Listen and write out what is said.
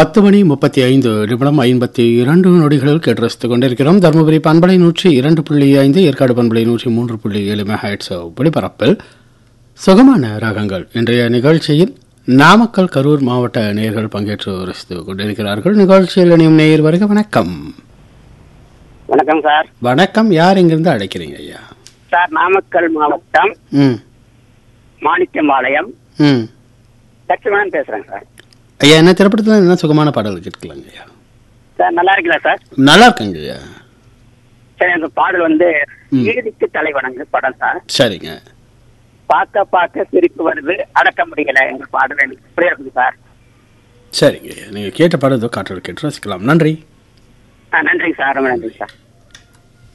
பத்து மணி முப்பத்தி ஐந்து நிமிடம் ஐம்பத்தி இரண்டு நொடிகளில் கேட்டு ரசித்துக் கொண்டிருக்கிறோம் தருமபுரி பண்பலை நூற்றி இரண்டு புள்ளி ஐந்து ஏற்காடு பண்பலை நூற்றி மூன்று புள்ளி ஏழு மெகாஹெட்ஸ் ஒளிபரப்பில் சுகமான ராகங்கள் இன்றைய நிகழ்ச்சியில் நாமக்கல் கரூர் மாவட்ட நேயர்கள் பங்கேற்று ரசித்துக் கொண்டிருக்கிறார்கள் நிகழ்ச்சியில் இணையும் நேயர் வருக வணக்கம் வணக்கம் சார் வணக்கம் யார் இங்கிருந்து அழைக்கிறீங்க ஐயா சார் நாமக்கல் மாவட்டம் ம் மாணிக்கம்பாளையம் ம் லட்சுமணன் பேசுறேன் சார் ஐயா என்ன திரைப்படத்தில் என்ன சுகமான பாடல் கேட்கலாங்க ஐயா சார் நல்லா இருக்கீங்களா சார் நல்லா இருக்குங்க ஐயா சரி அந்த பாடல் வந்து ம். ஈடுக்கு தலைவணங்கு படம் சார் சரிங்க பார்க்க பார்க்க சிரிப்பு வருது அடக்க முடியல எங்க பாடல் எனக்கு புரியா இருக்குது சார் சரிங்க ஐயா நீங்கள் கேட்ட பாடல் ஏதோ காற்றோடு கேட்டு ரசிக்கலாம் நன்றி ஆ, நன்றி சார் ரொம்ப நன்றி சார்